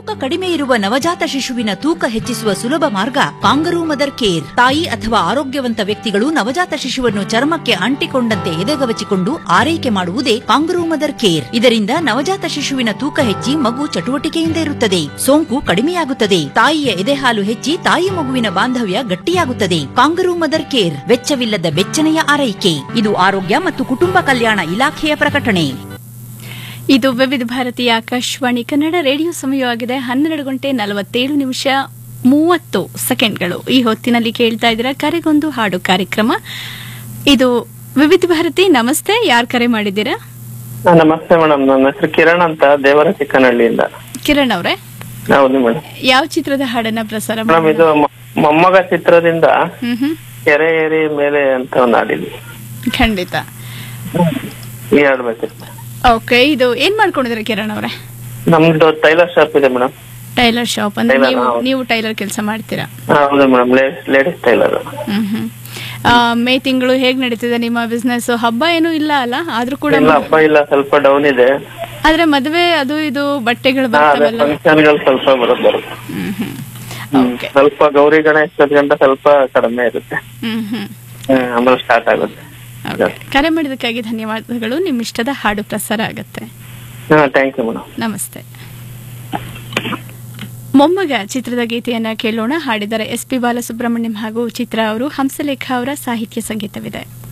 ತೂಕ ಕಡಿಮೆ ಇರುವ ನವಜಾತ ಶಿಶುವಿನ ತೂಕ ಹೆಚ್ಚಿಸುವ ಸುಲಭ ಮಾರ್ಗ ಕಾಂಗರೂ ಮದರ್ ಕೇರ್ ತಾಯಿ ಅಥವಾ ಆರೋಗ್ಯವಂತ ವ್ಯಕ್ತಿಗಳು ನವಜಾತ ಶಿಶುವನ್ನು ಚರ್ಮಕ್ಕೆ ಅಂಟಿಕೊಂಡಂತೆ ಎದೆಗವಚಿಕೊಂಡು ಆರೈಕೆ ಮಾಡುವುದೇ ಕಾಂಗರೂ ಮದರ್ ಕೇರ್ ಇದರಿಂದ ನವಜಾತ ಶಿಶುವಿನ ತೂಕ ಹೆಚ್ಚಿ ಮಗು ಚಟುವಟಿಕೆಯಿಂದ ಇರುತ್ತದೆ ಸೋಂಕು ಕಡಿಮೆಯಾಗುತ್ತದೆ ತಾಯಿಯ ಎದೆಹಾಲು ಹೆಚ್ಚಿ ತಾಯಿ ಮಗುವಿನ ಬಾಂಧವ್ಯ ಗಟ್ಟಿಯಾಗುತ್ತದೆ ಕಾಂಗರೂ ಮದರ್ ಕೇರ್ ವೆಚ್ಚವಿಲ್ಲದ ಬೆಚ್ಚನೆಯ ಆರೈಕೆ ಇದು ಆರೋಗ್ಯ ಮತ್ತು ಕುಟುಂಬ ಕಲ್ಯಾಣ ಇಲಾಖೆಯ ಪ್ರಕಟಣೆ ಇದು ವಿವಿಧ ಭಾರತೀಯ ಆಕಾಶವಾಣಿ ಕನ್ನಡ ರೇಡಿಯೋ ಸಮಯವಾಗಿದೆ ಹನ್ನೆರಡು ಗಂಟೆ ನಲವತ್ತೇಳು ನಿಮಿಷ ಮೂವತ್ತು ಸೆಕೆಂಡ್ಗಳು ಈ ಹೊತ್ತಿನಲ್ಲಿ ಕೇಳ್ತಾ ಇದ್ದೀರಾ ಕರೆಗೊಂದು ಹಾಡು ಕಾರ್ಯಕ್ರಮ ಇದು ವಿವಿಧ ಭಾರತಿ ನಮಸ್ತೆ ಯಾರು ಕರೆ ಮಾಡಿದ್ದೀರಾ ಹಾ, ನಮಸ್ತೆ ಮೇಡಮ್ ನನ್ನ ಹೆಸರು ಕಿರಣ್ ಅಂತ ದೇವರ ಚಿಕ್ಕನಹಳ್ಳಿಯಿಂದ ಕಿರಣ್ ಅವರೇ ಹೌದು ಮೇಡಮ್ ಯಾವ ಚಿತ್ರದ ಹಾಡನ್ನ ಪ್ರಸಾರ ಮೇಡಮ್ ಮಾಡಿ ಇದು ಮ- ಮೊಮ್ಮಗ ಚಿತ್ರದಿಂದ ಹ್ಮ್ ಹ್ಮ್ ಕೆರೆ ಏರಿ ಮೇಲೆ ಅಂತ ಒಂದು ಹಾಡಿದ್ವಿ ಖಂಡಿತ ಈ ಹಾಡ್ಬೇಕಿತ್ತು ಓಕೆ ಇದು ಏನ್ ಮಾಡ್ಕೊಂಡಿದ್ದೀರಾ ಕಿರಣ್ ಅವರೇ ನಮ್ದು ಟೈಲರ್ ಶಾಪ್ ಇದೆ ಮೇಡಮ್ ಟೈಲರ್ ಶಾಪ್ ಅಂದ್ರೆ Tailor, ನೀವು ಹೌದು. ನೀವು ಟೈಲರ್ ಕೆಲಸ ಮಾಡ್ತೀರಾ ಹೌದು madam ladies tailor hmm hmm ಆ, ಮೇ ತಿಂಗಳು ಹೇಗ್ ನಡೀತಿದೆ ನಿಮ್ಮ ಬಿಸ್ನೆಸ್ ಹಬ್ಬ ಏನೂ ಇಲ್ಲ ಅಲ್ಲ ಆದ್ರೂ ಕೂಡ ಇಲ್ಲ ಹಬ್ಬ ಇಲ್ಲ ಸ್ವಲ್ಪ ಡೌನ್ ಇದೆ ಆದ್ರೆ ಮದುವೆ ಅದು ಇದು ಬಟ್ಟೆಗಳು ಹಾ, ಅದೇ ಬರ್ತಾವಲ್ಲ ಫಂಕ್ಷನ್ ಗಳು ಸ್ವಲ್ಪ ಬರೋದು ಬರುತ್ತೆ ಹ್ಮ್ ಹ್ಮ್ ಹ್ಮ್. ಓಕೆ ಸ್ವಲ್ಪ ಗೌರಿ ಗಣೇಶ ಗಂಟ ಸ್ವಲ್ಪ ಕಡಿಮೆ ಇರುತ್ತೆ ಹ್ಮ್ ಹ್ಮ್ ಹ್ಮ್, ಆಮೇಲೆ ಸ್ಟಾರ್ಟ್ ಆಗುತ್ತೆ ಓಕೆ ಕರೆ ಮಾಡಿದಕ್ಕಾಗಿ ಧನ್ಯವಾದಗಳು ನಿಮ್ಮ ಇಷ್ಟದ ಹಾಡು ಪ್ರಸಾರ ಆಗತ್ತೆ ಹಾ ಥ್ಯಾಂಕ್ ಯು ಮೇಡಮ್ ನಮಸ್ತೆ ಮೊಮ್ಮಗ ಚಿತ್ರದ ಗೀತೆಯನ್ನ ಕೇಳೋಣ ಹಾಡಿದರೆ ಎಸ್ ಪಿ ಬಾಲಸುಬ್ರಹ್ಮಣ್ಯಂ ಹಾಗೂ ಚಿತ್ರ ಅವರು ಹಂಸಲೇಖ ಅವರ ಸಾಹಿತ್ಯ ಸಂಗೀತವಿದೆ